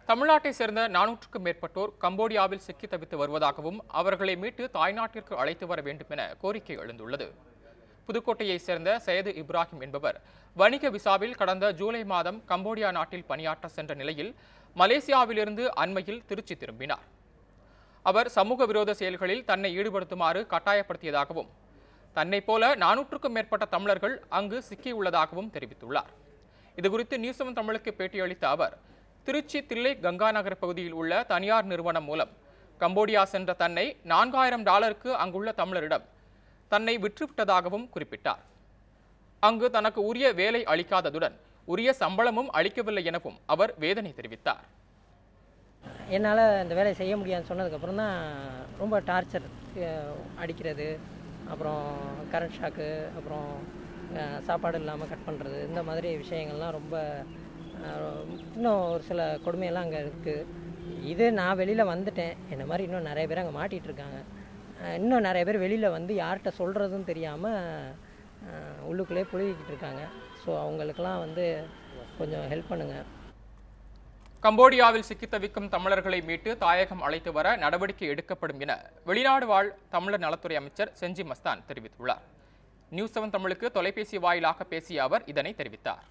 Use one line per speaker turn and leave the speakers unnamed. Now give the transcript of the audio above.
தமிழ்நாட்டை சேர்ந்த நானூற்றுக்கும் மேற்பட்டோர் கம்போடியாவில் சிக்கி தவித்து வருவதாகவும் அவர்களை மீட்டு தாய்நாட்டிற்கு அழைத்து வர வேண்டும் என கோரிக்கை எழுந்துள்ளது புதுக்கோட்டையைச் சேர்ந்த சையது இப்ராஹிம் என்பவர் வணிக விசாவில் கடந்த ஜூலை மாதம் கம்போடியா நாட்டில் பணியாற்ற சென்ற நிலையில் மலேசியாவிலிருந்து அண்மையில் திருச்சி திரும்பினார் அவர் சமூக விரோத செயல்களில் தன்னை ஈடுபடுத்துமாறு கட்டாயப்படுத்தியதாகவும் தன்னைப் போல நானூற்றுக்கும் மேற்பட்ட தமிழர்கள் அங்கு சிக்கியுள்ளதாகவும் தெரிவித்துள்ளார் இதுகுறித்து நியூஸ் செவன் தமிழுக்கு பேட்டியளித்த அவர் திருச்சி தில்லை கங்கா நகர் பகுதியில் உள்ள தனியார் நிறுவனம் மூலம் கம்போடியா சென்ற தன்னை நான்காயிரம் டாலருக்கு அங்குள்ள தமிழரிடம் தன்னை விற்றுவிட்டதாகவும் குறிப்பிட்டார் அங்கு தனக்கு உரிய வேலை அளிக்காததுடன் உரிய சம்பளமும் அளிக்கவில்லை எனவும் அவர் வேதனை தெரிவித்தார்
என்னால் இந்த வேலையை செய்ய முடியாதுன்னு சொன்னதுக்கப்புறம் தான் ரொம்ப டார்ச்சர் அடிக்கிறது அப்புறம் கரண்ட் ஷாக்கு அப்புறம் அஹ், சாப்பாடு இல்லாமல் கட் பண்ணுறது இந்த மாதிரி விஷயங்கள்லாம் ரொம்ப அஹ், இன்னும் ஒரு சில கொடுமையெல்லாம் அங்கே இருக்குது இது நான் வெளியில் வந்துட்டேன் என்ன மாதிரி இன்னும் நிறைய பேர் அங்கே மாட்டிகிட்டு இருக்காங்க அஹ், இன்னும் நிறைய பேர் வெளியில் வந்து யார்கிட்ட சொல்கிறதும் தெரியாமல் உள்ளுக்குள்ளே புழுகிக்கிட்டு இருக்காங்க ஸோ அவங்களுக்கெல்லாம் வந்து கொஞ்சம் ஹெல்ப் பண்ணுங்கள்
கம்போடியாவில் சிக்கித் தவிக்கும் தமிழர்களை மீட்டு தாயகம் அழைத்து வர நடவடிக்கை எடுக்கப்படும் என வெளிநாடு வாழ் தமிழர் நலத்துறை அமைச்சர் செஞ்சி மஸ்தான் தெரிவித்துள்ளார் நியூஸ் செவன் தமிழுக்கு தொலைபேசி வாயிலாக பேசிய அவர் இதனை தெரிவித்தார்